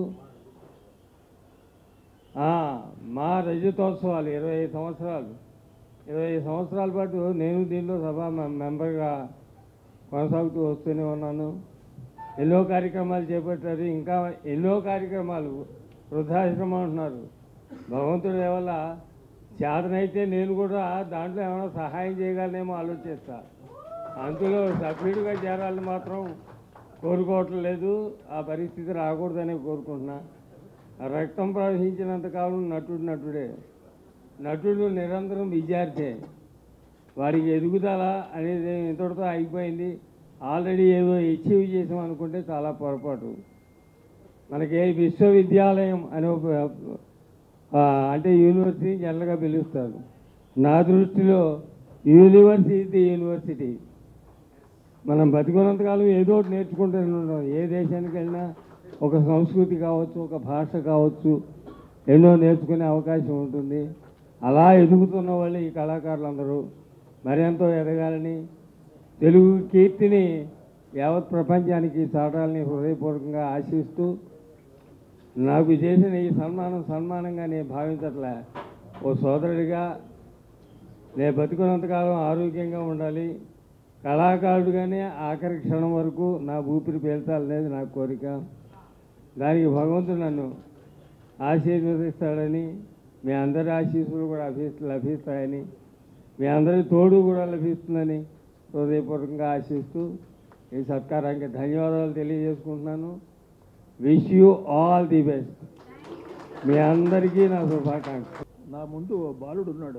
E: ఆ, మా రజతోత్సవాలు ఇరవై ఐదు సంవత్సరాలు ఇరవై ఐదు సంవత్సరాల పాటు నేను దీనిలో సభా మెం- మెంబర్గా కొనసాగుతూ వస్తూనే ఉన్నాను ఎన్నో కార్యక్రమాలు చేపట్టారు ఇంకా ఎన్నో కార్యక్రమాలు వృద్ధాశ్రమం అంటున్నారు భగవంతుడి దయ వల్ల చేతనైతే నేను కూడా దాంట్లో ఏమైనా సహాయం చేయగలనేమో ఆలోచిస్తా అందులో సభ్యుడిగా చేరాలని మాత్రం కోరుకోవటం లేదు ఆ పరిస్థితి రాకూడదని కోరుకుంటున్నా రక్తం ప్రవహించినంత కాలం నటుడు నటుడే నటుడు నిరంతరం విద్యార్థే వాడికి ఎదుగుదల అనేది ఇంతటితో అయిపోయింది ఆల్రెడీ ఏదో అచీవ్ చేసాం అనుకుంటే చాలా పొరపాటు మనకి విశ్వవిద్యాలయం అనే ఒక, ఆ, అంటే యూనివర్సిటీ జనరల్గా పిలుస్తారు నా దృష్టిలో యూనివర్సిటీ యూనివర్సిటీ మనం బతికున్నంతకాలం ఏదో ఒకటి నేర్చుకుంటూనే ఉంటాం ఏ దేశానికి వెళ్ళినా ఒక సంస్కృతి కావచ్చు ఒక భాష కావచ్చు ఎన్నో నేర్చుకునే అవకాశం ఉంటుంది అలా ఎదుగుతున్న వాళ్ళు ఈ కళాకారులందరూ మరెంతో ఎదగాలని తెలుగు కీర్తిని యావత్ ప్రపంచానికి చాటాలని హృదయపూర్వకంగా ఆశిస్తూ నాకు చేసిన ఈ సన్మానం సన్మానంగా నేను భావించట్లే ఓ సోదరుడిగా నేను బతుకున్నంతకాలం ఆరోగ్యంగా ఉండాలి కళాకారుడుగానే ఆఖరి క్షణం వరకు నా ఊపిరి పీల్చాలనేది నా కోరిక దానికి భగవంతుడు నన్ను ఆశీర్వదిస్తాడని మీ అందరి ఆశీస్సులు కూడా అభి లభిస్తాయని మీ అందరి తోడు కూడా లభిస్తుందని హృదయపూర్వకంగా ఆశిస్తూ ఈ సత్కారానికి ధన్యవాదాలు తెలియజేసుకుంటున్నాను wish you all the best మీ అందరికీ నా శుభాకాంక్షలు
F: నా ముందు ఓ బాలుడు ఉన్నాడు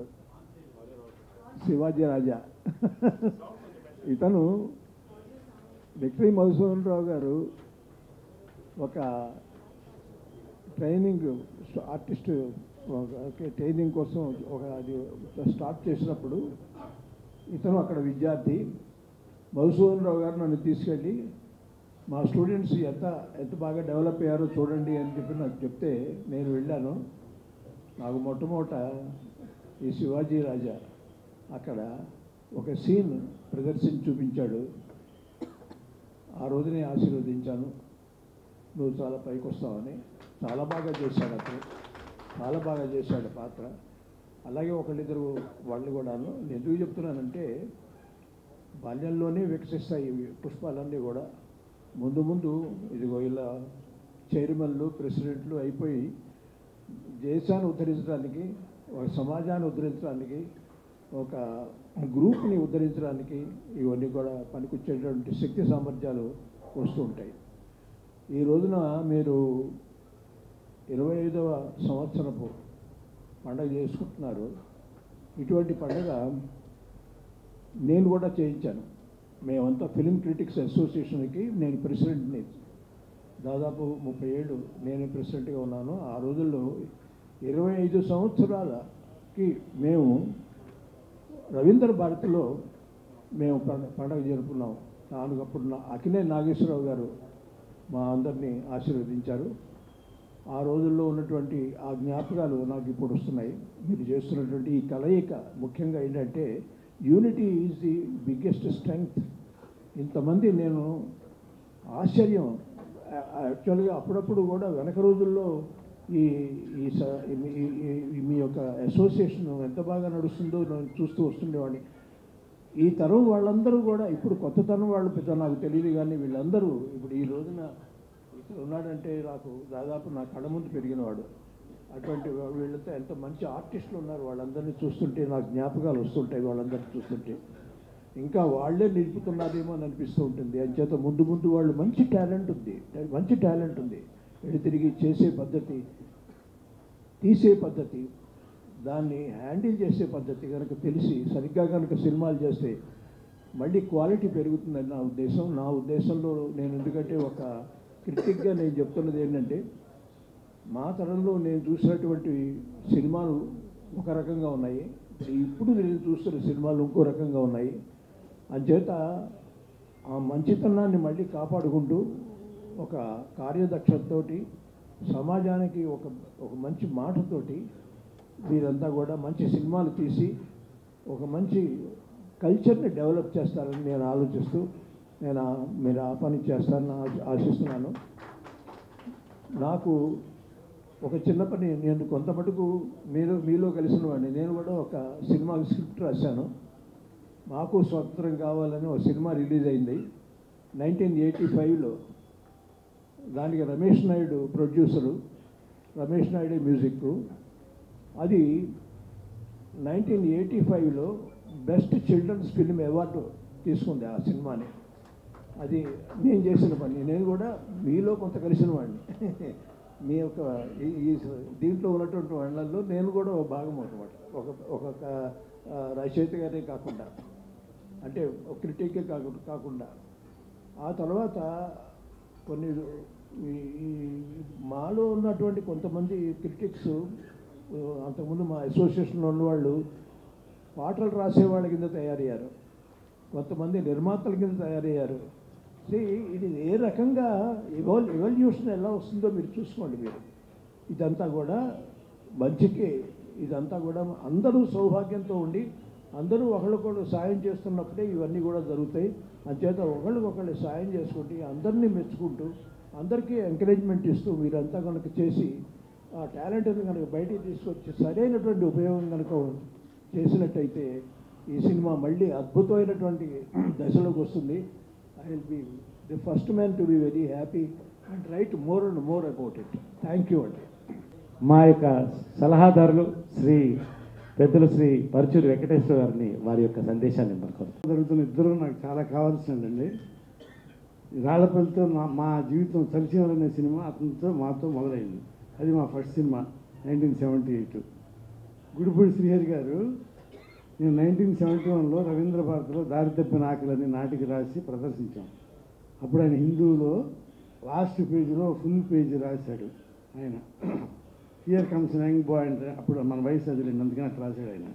F: శివాజీ రాజా ఇతను విక్టరీ మధుసూదన్ రావు గారు ఒక ట్రైనింగ్ ఆర్టిస్ట్ ట్రైనింగ్ కోసం ఒక అది స్టార్ట్ చేసినప్పుడు ఇతను అక్కడ విద్యార్థి మధుసూదన్ రావు గారు నన్ను తీసుకెళ్ళి మా స్టూడెంట్స్ ఎంత ఎంత బాగా డెవలప్ అయ్యారో చూడండి అని చెప్పి నాకు చెప్తే నేను వెళ్ళాను నాకు మొట్టమొదట ఈ శివాజీ రాజా అక్కడ ఒక సీన్ ప్రదర్శించి చూపించాడు ఆ రోజునే ఆశీర్వదించాను నువ్వు చాలా పైకి వస్తావని చాలా బాగా చేశాడు అతను చాలా బాగా చేశాడు పాత్ర అలాగే ఒకళ్ళిద్దరు వాళ్ళు కూడాను నేను ఎందుకు చెప్తున్నానంటే బాల్యంలోనే వికసిస్తాయి ఇవి పుష్పాలన్నీ కూడా ముందు ముందు ఇదిగో ఇలా చైర్మన్లు ప్రెసిడెంట్లు అయిపోయి దేశాన్ని ఉద్ధరించడానికి ఒక సమాజాన్ని ఉద్ధరించడానికి ఒక గ్రూప్ని ఉద్ధరించడానికి ఇవన్నీ కూడా పనికొచ్చేటువంటి శక్తి సామర్థ్యాలు వస్తూ ఉంటాయి ఈ రోజున మీరు ఇరవై ఐదవ సంవత్సరపు పండగ చేసుకుంటున్నారు ఇటువంటి పండగ నేను కూడా చేయించాను మేమంతా ఫిలిం క్రిటిక్స్ అసోసియేషన్కి నేను ప్రెసిడెంట్ని దాదాపు ముప్పై ఏళ్ళు నేను ప్రెసిడెంట్గా ఉన్నాను ఆ రోజుల్లో ఇరవై ఐదు సంవత్సరాలకి మేము రవీంద్ర భారతిలో మేము పండ- పండగ జరుపుకున్నాం నాలుగు అప్పుడు నా అకినే నాగేశ్వరరావు గారు మా అందరినీ ఆశీర్వదించారు ఆ రోజుల్లో ఉన్నటువంటి ఆ జ్ఞాపకాలు నాకు ఇప్పుడు వస్తున్నాయి మీరు చేస్తున్నటువంటి ఈ కలయిక ముఖ్యంగా ఏంటంటే unity is the biggest strength ఇంతమంది నేను ఆశ్చర్యం యాక్చువల్గా అప్పుడప్పుడు కూడా వెనక రోజుల్లో ఈ ఈ స- ఈ- ఈ- ఈ- ఈ మీ యొక్క అసోసియేషన్ ఎంత బాగా నడుస్తుందో నేను చూస్తూ వస్తుండేవాడిని ఈ తరం వాళ్ళందరూ కూడా ఇప్పుడు కొత్త తరం వాళ్ళు పెద్ద నాకు తెలియదు కానీ వీళ్ళందరూ ఇప్పుడు ఈ రోజున ఇక్కడ ఉన్నాడంటే నాకు దాదాపు నా కళ్ళ ముందు పెరిగినవాడు అటువంటి వా- వీళ్ళతో ఎంత మంచి ఆర్టిస్టులు ఉన్నారు వాళ్ళందరినీ చూస్తుంటే నాకు జ్ఞాపకాలు వస్తుంటాయి వాళ్ళందరినీ చూస్తుంటే ఇంకా వాళ్ళే నిలుపుతున్నారేమో అని అనిపిస్తూ ఉంటుంది అంచేత ముందు ముందు వాళ్ళు మంచి టాలెంట్ ఉంది మంచి టాలెంట్ ఉంది వెళ్ళి తిరిగి చేసే పద్ధతి తీసే పద్ధతి దాన్ని హ్యాండిల్ చేసే పద్ధతి కనుక తెలిసి సరిగ్గా కనుక సినిమాలు చేస్తే మళ్ళీ క్వాలిటీ పెరుగుతుందని నా ఉద్దేశం నా ఉద్దేశంలో నేను ఎందుకంటే ఒక క్రిటిక్గా నేను చెప్తున్నది ఏంటంటే మా తరంలో నేను చూసినటువంటి సినిమాలు ఒక రకంగా ఉన్నాయి ఇప్పుడు నేను చూస్తున్న సినిమాలు ఇంకో రకంగా ఉన్నాయి అంచేత ఆ మంచితనాన్ని మళ్ళీ కాపాడుకుంటూ ఒక కార్యదక్షతతోటి సమాజానికి ఒక ఒక మంచి మాటతోటి వీరంతా కూడా మంచి సినిమాలు తీసి ఒక మంచి కల్చర్ని డెవలప్ చేస్తారని నేను ఆలోచిస్తూ నేను ఆ- మీరు ఆ పని చేస్తారని ఆ- ఆశిస్తున్నాను నాకు ఒక చిన్న పని నేను కొంత మటుకు మీరు మీలో కలిసిన వాడిని నేను కూడా ఒక సినిమా స్క్రిప్ట్ రాశాను మాకు స్వతంత్రం కావాలని ఒక సినిమా రిలీజ్ అయింది నైన్టీన్ ఎయిటీ ఫైవ్లో దానికి రమేష్ నాయుడు ప్రొడ్యూసరు రమేష్ నాయుడు మ్యూజిక్ అది నైన్టీన్ ఎయిటీ ఫైవ్లో బెస్ట్ చిల్డ్రన్స్ ఫిల్మ్ అవార్డు తీసుకుంది ఆ సినిమాని అది నేను చేసిన పని నేను కూడా మీలో కొంత కలిసిన వాడిని మీ యొక్క ఈ- ఈ దీంట్లో ఉన్నటువంటి వాళ్ళల్లో నేను కూడా ఒక భాగం అనమాట ఒక ఒక ఆ, రచయిత గారే కాకుండా అంటే ఒక క్రిటికే కాకుండా కాకుండా ఆ తర్వాత కొన్ని ఈ- ఈ మాలో ఉన్నటువంటి కొంతమంది క్రిటిక్స్ అంతకుముందు మా అసోసియేషన్లో ఉన్నవాళ్ళు పాటలు రాసే వాళ్ళ కింద తయారయ్యారు కొంతమంది నిర్మాతల కింద తయారయ్యారు See, ఇది ఏ రకంగా ఇవాల్ ఎవల్యూషన్ ఎలా వస్తుందో మీరు చూసుకోండి మీరు ఇదంతా కూడా మంచికి ఇదంతా కూడా అందరూ సౌభాగ్యంతో ఉండి అందరూ ఒకళ్ళకొకళ్ళు సాయం చేస్తున్నప్పుడే ఇవన్నీ కూడా జరుగుతాయి అంచేత ఒకళ్ళకొకళ్ళు సాయం చేసుకుంటూ అందరినీ మెచ్చుకుంటూ అందరికీ ఎంకరేజ్మెంట్ ఇస్తూ మీరంతా కనుక చేసి ఆ టాలెంట్ని కనుక బయటికి తీసుకొచ్చి సరైనటువంటి ఉపయోగం కనుక చేసినట్టయితే ఈ సినిమా మళ్ళీ అద్భుతమైనటువంటి దశలోకి వస్తుంది I will be the first man to be very happy and write more and more about it thank you అండి
A: మా యొక్క సలహాదారులు శ్రీ పెద్దలు శ్రీ పరచూరి వెంకటేశ్వర గారిని వారి యొక్క సందేశాన్ని మనకు
G: జరుగుతున్న ఇద్దరు నాకు చాలా కావాల్సిందండి రాళ్ళపల్లితో మా మా జీవితం చలిచివర్ అనే సినిమా అతనితో మాతో మొదలైంది అది మా first cinema nineteen seventy eight Gudipudi Srihari garu నేను నైన్టీన్ సెవెంటీ వన్లో రవీంద్ర భారతిలో దారి తప్పిన ఆకలని నాటికి రాసి ప్రదర్శించాం అప్పుడు ఆయన హిందువులో లాస్ట్ పేజీలో ఫుల్ పేజీ రాశాడు ఆయన హియర్ కమ్స్ యంగ్ బాయ్ అంటే అప్పుడు మన వయసు అది లేదు అందుకని అట్లా రాశాడు ఆయన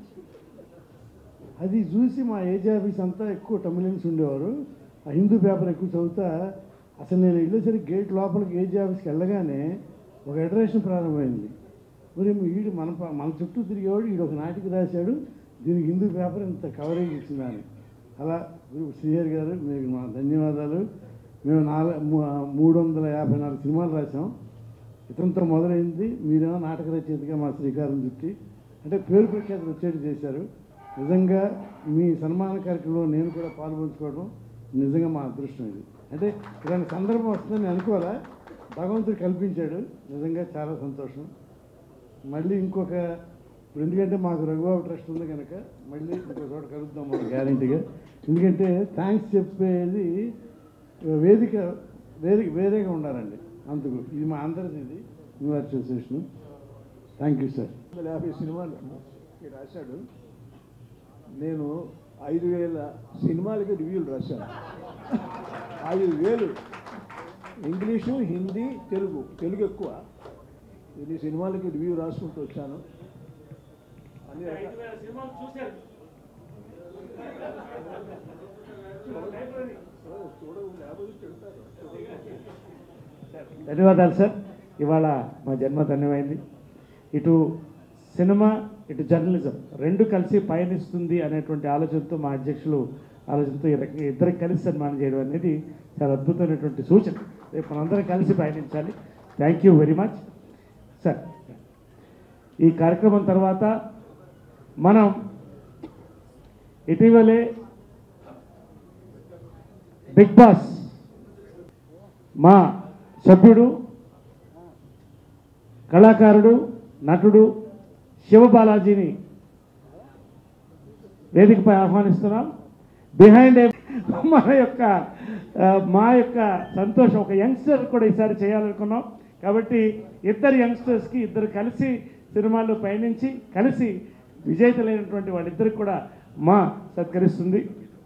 G: అది చూసి మా ఏజ్ ఆఫీస్ అంతా ఎక్కువ తమిళన్స్ ఉండేవారు ఆ హిందూ పేపర్ ఎక్కువ చదువుతా అసలు నేను వెళ్ళేసరికి గేట్ లోపలికి ఏజ్ ఆఫీస్కి వెళ్ళగానే ఒక ఎడరేషన్ ప్రారంభమైంది మరి వీడు మన ప- మన చుట్టూ తిరిగేవాడు వీడు ఒక నాటికి రాశాడు దీనికి హిందూ పేపర్ ఇంత కవరేజ్ ఇచ్చిందని అలా గురు శ్రీహరి గారు మీకు మా ధన్యవాదాలు మేము నాలుగు మూడు వందల యాభై నాలుగు సినిమాలు రాసాం ఇతనితో మొదలైంది మీరేమో నాటక రచయితగా మా శ్రీకారం చుట్టి అంటే పేరు ప్రఖ్యాతులు వచ్చేట్టు చేశారు నిజంగా మీ సన్మాన కార్యక్రమంలో నేను కూడా పాల్పంచుకోవడం నిజంగా మా అదృష్టం ఇది అంటే ఇలాంటి సందర్భం వస్తుందని అనుకోవాలా భగవంతుడు కల్పించాడు నిజంగా చాలా సంతోషం మళ్ళీ ఇంకొక ఇప్పుడు ఎందుకంటే మాకు రఘుబాబు ట్రస్ట్ ఉంది కనుక మళ్ళీ ఇంకో చోట కలుద్దాం మనం గ్యారంటీగా ఎందుకంటే థ్యాంక్స్ చెప్పేది వేదిక వేదిక వేరేగా ఉండాలండి అందుకు ఇది మా అందరిది ఇది new association thank you sir
F: వందల యాభై సినిమాలు ఈ రాశాడు నేను ఐదు వేల సినిమాలకి రివ్యూలు రాశాను ఐదు వేలు ఇంగ్లీషు హిందీ తెలుగు తెలుగు ఎక్కువ ఇన్ని సినిమాలకి రివ్యూ రాసుకుంటూ వచ్చాను అన్ని రకాల- చూడవు లేకపోతే తిడతారు.
A: ధన్యవాదాలు సార్ ఇవాళ మా జన్మ ధన్యమైంది ఇటు సినిమా ఇటు జర్నలిజం రెండు కలిసి పయనిస్తుంది అనేటువంటి ఆలోచనతో మా అధ్యక్షులు ఆలోచనతో ఈ రకంగా ఇద్దరికి కలిసి సన్మానం చేయడం అనేది చాలా అద్భుతమైనటువంటి సూచన రేపు మనందరం కలిసి పయనించాలి thank you very much sir ఈ కార్యక్రమం తర్వాత మనం ఇటీవలే బిగ్ బాస్ మా సభ్యుడు కళాకారుడు నటుడు శివబాలాజీని వేదికపై ఆహ్వానిస్తున్నాం బిహైండ్ మన యొక్క ఆ, మా యొక్క సంతోషం ఒక యంగ్స్టర్ కూడా ఈసారి చేయాలనుకున్నాం కాబట్టి ఇద్దరు యంగ్స్టర్స్కి ఇద్దరు కలిసి సినిమాల్లో పయనించి కలిసి విజేతలైనటువంటి వాళ్ళిద్దరికి కూడా మా సత్కరిస్తుంది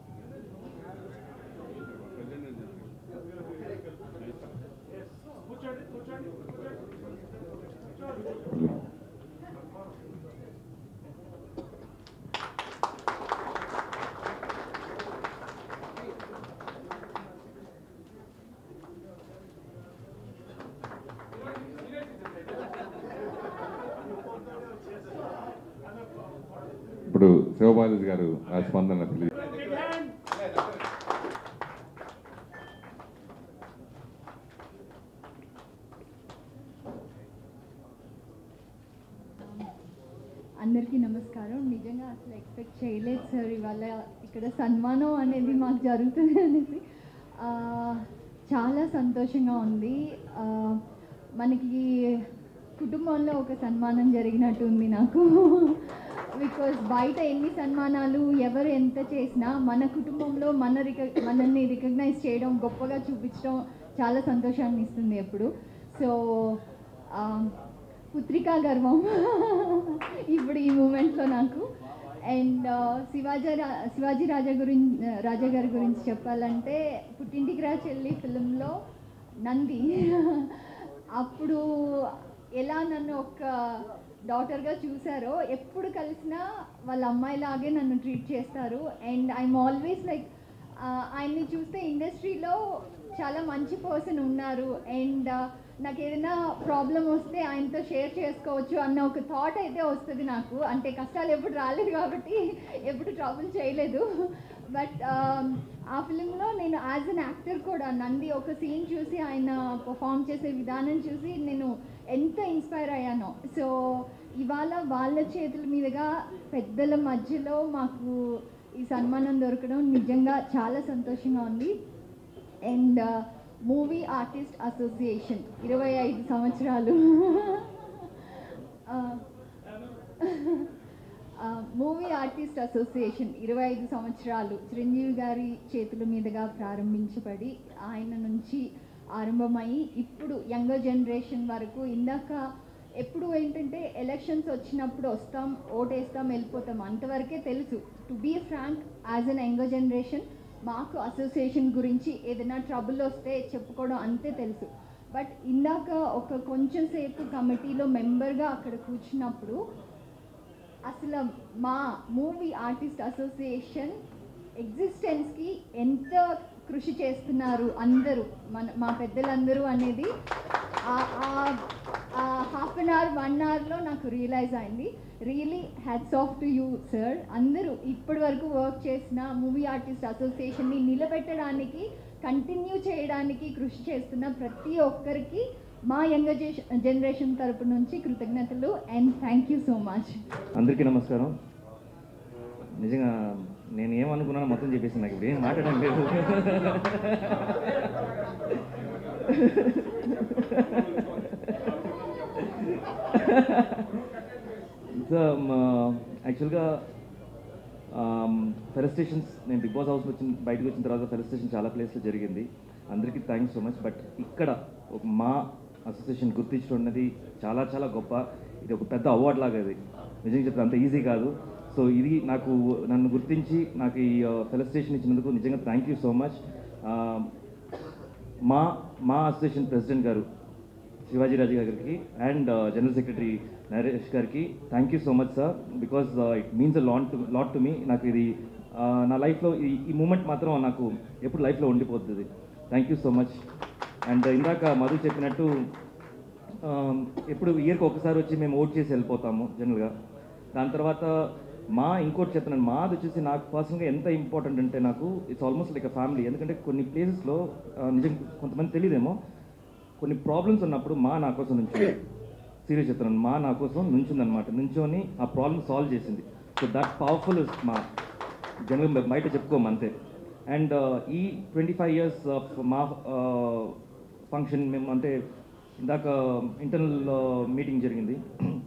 H: ఇప్పుడు శివబాలాజీ గారు ఆ స్పందన తెలియ
I: అందరికీ నమస్కారం నిజంగా అసలు ఎక్స్పెక్ట్ చేయలేదు సార్ ఇవాళ ఇక్కడ సన్మానం అనేది మాకు జరుగుతుంది అనేసి ఆ, చాలా సంతోషంగా ఉంది ఆ, మనకి కుటుంబంలో ఒక సన్మానం జరిగినట్టు ఉంది నాకు బికాస్ బయట ఎన్ని సన్మానాలు ఎవరు ఎంత చేసినా మన కుటుంబంలో మన రిక మనల్ని రికగ్నైజ్ చేయడం గొప్పగా చూపించడం చాలా సంతోషాన్ని ఇస్తుంది ఎప్పుడు సో పుత్రికా గర్వం ఇప్పుడు ఈ మూమెంట్లో నాకు అండ్ శివాజీ రా- శివాజీ రాజా గురించి రాజా గారి గురించి చెప్పాలంటే పుట్టింటికి రా చెల్లి ఫిలింలో నంది అప్పుడు ఎలా నన్ను ఒక డాటర్గా చూసారో ఎప్పుడు కలిసినా వాళ్ళ అమ్మాయిలాగే నన్ను ట్రీట్ చేస్తారు అండ్ ఐఎమ్ ఆల్వేస్ లైక్ ఆయన్ని చూస్తే ఇండస్ట్రీలో చాలా మంచి పర్సన్ ఉన్నారు అండ్ నాకు ఏదైనా ప్రాబ్లం వస్తే ఆయనతో షేర్ చేసుకోవచ్చు అన్న ఒక థాట్ అయితే వస్తుంది నాకు అంటే కష్టాలు ఎప్పుడు రాలేదు కాబట్టి ఎప్పుడు ట్రబుల్ చేయలేదు బట్ ఆ ఫిలింలో నేను యాజ్ అన్ యాక్టర్ కూడా నంది ఒక సీన్ చూసి ఆయన పర్ఫామ్ చేసే విధానం చూసి నేను ఎంత ఇన్స్పైర్ అయ్యానో సో ఇవాళ వాళ్ళ చేతుల మీదుగా పెద్దల మధ్యలో మాకు ఈ సన్మానం దొరకడం నిజంగా చాలా సంతోషంగా ఉంది అండ్ మూవీ ఆర్టిస్ట్ అసోసియేషన్ ఇరవై ఐదు సంవత్సరాలు మూవీ ఆర్టిస్ట్ అసోసియేషన్ ఇరవై ఐదు సంవత్సరాలు చిరంజీవి గారి చేతుల మీదుగా ప్రారంభించబడి ఆయన నుంచి ఆరంభమయ్యి ఇప్పుడు యంగర్ జనరేషన్ వరకు ఇందాక ఎప్పుడు ఏంటంటే ఎలక్షన్స్ వచ్చినప్పుడు వస్తాం ఓటేస్తాం వెళ్ళిపోతాం అంతవరకే తెలుసు to be frank as an younger generation మాకు అసోసియేషన్ గురించి ఏదైనా ట్రబుల్ వస్తే చెప్పుకోవడం అంతే తెలుసు బట్ ఇందాక ఒక కొంచెం సేపు కమిటీలో మెంబర్గా అక్కడ కూర్చున్నప్పుడు అసలు మా మూవీ ఆర్టిస్ట్ అసోసియేషన్ ఎగ్జిస్టెన్స్కి ఎంత కృషి చేస్తున్నారు అందరూ మన మా పెద్దలందరూ అనేది హాఫ్ అన్ అవర్ వన్ అవర్లో నాకు రియలైజ్ అయింది really hats off to you sir అందరూ ఇప్పటి వరకు వర్క్ చేసిన మూవీ ఆర్టిస్ట్ అసోసియేషన్ని నిలబెట్టడానికి కంటిన్యూ చేయడానికి కృషి చేస్తున్న ప్రతి ఒక్కరికి మా యంగర్ జనరేషన్ తరపు నుంచి కృతజ్ఞతలు and thank you so much
J: అందరికీ నమస్కారం నిజంగా నేను ఏమనుకున్నానో మొత్తం చెప్పేసి నాకు ఇప్పుడు ఏం మాట్లాడడం లేదు సో యాక్చువల్గా ఫెలిస్టేషన్స్ నేను బిగ్ బాస్ హౌస్ వచ్చిన బయటకు వచ్చిన తర్వాత ఫెలిస్టేషన్ చాలా ప్లేస్లో జరిగింది అందరికీ థ్యాంక్స్ సో మచ్ బట్ ఇక్కడ ఒక మా అసోసియేషన్ గుర్తించడం అన్నది చాలా చాలా గొప్ప ఇది ఒక పెద్ద అవార్డ్ లాగా ఇది నిజంగా చెప్తే అంత ఈజీ కాదు సో ఇది నాకు నన్ను గుర్తించి నాకు ఈ ఫెలిస్టేషన్ ఇచ్చినందుకు నిజంగా థ్యాంక్ యూ సో మచ్ మా మా అసోసియేషన్ ప్రెసిడెంట్ గారు శివాజీ రాజు గారికి అండ్ జనరల్ సెక్రటరీ నరేష్ గారికి thank you so much sir because it means a lot to lot to me నాకు ఇది uh, నా లైఫ్లో ఈ ఈ మూమెంట్ మాత్రం నాకు ఎప్పుడు లైఫ్లో ఉండిపోతుంది thank you so much and ఇందాక మధు చెప్పినట్టు um, ఎప్పుడు ఇయర్కి ఒకసారి వచ్చి మేము ఓట్ చేసి వెళ్ళిపోతాము జనరల్గా దాని తర్వాత మా ఇంకోటి చెప్తున్నాను మాది వచ్చేసి నాకు పర్సనల్గా ఎంత ఇంపార్టెంట్ అంటే నాకు it's almost like a family ఎందుకంటే కొన్ని ప్లేసెస్లో నిజం కొంతమంది తెలియదేమో కొన్ని ప్రాబ్లమ్స్ ఉన్నప్పుడు మా నా కోసం నుంచి సీరియస్ చెప్తున్నాను మా నా కోసం నుంచిందనమాట నుంచొని ఆ ప్రాబ్లమ్ సాల్వ్ చేసింది సో దట్ పవర్ఫుల్ ఇస్ మా జనరల్ బయట చెప్పుకోము అంతే అండ్ ఈ twenty five years of MAA function మేము అంటే ఇందాక ఇంటర్నల్ మీటింగ్ జరిగింది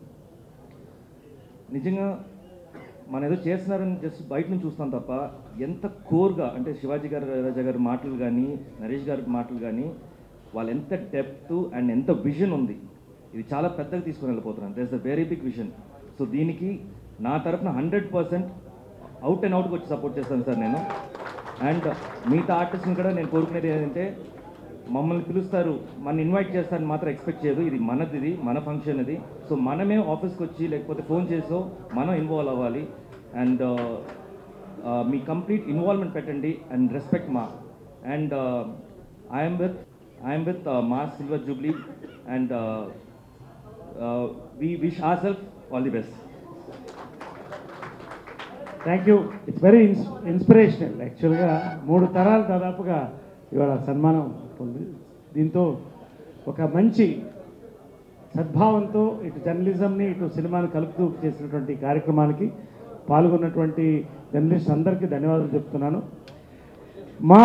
J: నిజంగా మన ఏదో చేస్తున్నారని జస్ట్ బయట నుంచి చూస్తాం తప్ప ఎంత కోర్గా అంటే శివాజీ గారు రాజా గారి మాటలు కానీ నరేష్ గారి మాటలు కానీ వాళ్ళు ఎంత డెప్త్ అండ్ ఎంత విజన్ ఉంది ఇది చాలా పెద్దగా తీసుకొని వెళ్ళిపోతున్నాను this a very big vision so దీనికి నా తరఫున హండ్రెడ్ పర్సెంట్ అవుట్ అండ్ అవుట్కి వచ్చి సపోర్ట్ చేస్తాను సార్ నేను అండ్ మిగతా ఆర్టిస్ట్ని కూడా నేను కోరుకునేది ఏంటంటే మమ్మల్ని పిలుస్తారు మన ఇన్వైట్ చేస్తారని మాత్రం ఎక్స్పెక్ట్ చేయదు ఇది మనది ఇది మన ఫంక్షన్ ఇది సో మనమే ఆఫీస్కి వచ్చి లేకపోతే ఫోన్ చేసో మనం ఇన్వాల్వ్ అవ్వాలి అండ్ మీ కంప్లీట్ ఇన్వాల్వ్మెంట్ పెట్టండి and respect MAA and I'm with I'm with MAA silver jubilee and we wish our self all the best
A: thank you it's very ఇన్స్ ఇన్స్పిరేషనల్ యాక్చువల్గా మూడు తరాలు దాదాపుగా ఇవాళ సన్మానం ఉంది దీంతో ఒక మంచి సద్భావంతో ఇటు జర్నలిజంని ఇటు సినిమాని కలుపుతూ చేసినటువంటి కార్యక్రమానికి పాల్గొన్నటువంటి జర్నలిస్ట్ అందరికీ ధన్యవాదాలు చెప్తున్నాను మా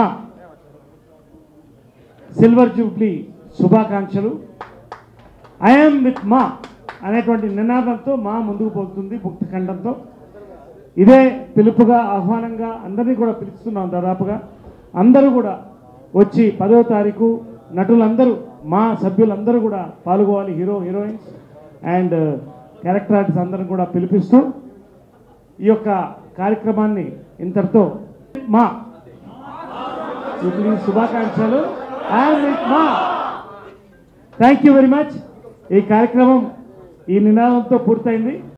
A: సిల్వర్ జూబ్లీ శుభాకాంక్షలు ఐఎమ్ విత్ మా అనేటువంటి నినాదంతో మా ముందుకు పోతుంది ముక్త ఖండంతో ఇదే పిలుపుగా ఆహ్వానంగా అందరినీ కూడా పిలుస్తున్నాం దాదాపుగా అందరూ కూడా వచ్చి పదో తారీఖు నటులందరూ మా సభ్యులందరూ కూడా పాల్గొవాలి hero heroines and character artist అందరం కూడా పిలిపిస్తూ ఈ యొక్క కార్యక్రమాన్ని ఇంతటితో మా జూబ్లీ శుభాకాంక్షలు అండ్ మా థ్యాంక్ యూ వెరీ మచ్ ఈ కార్యక్రమం ఈ నినాదంతో పూర్తయింది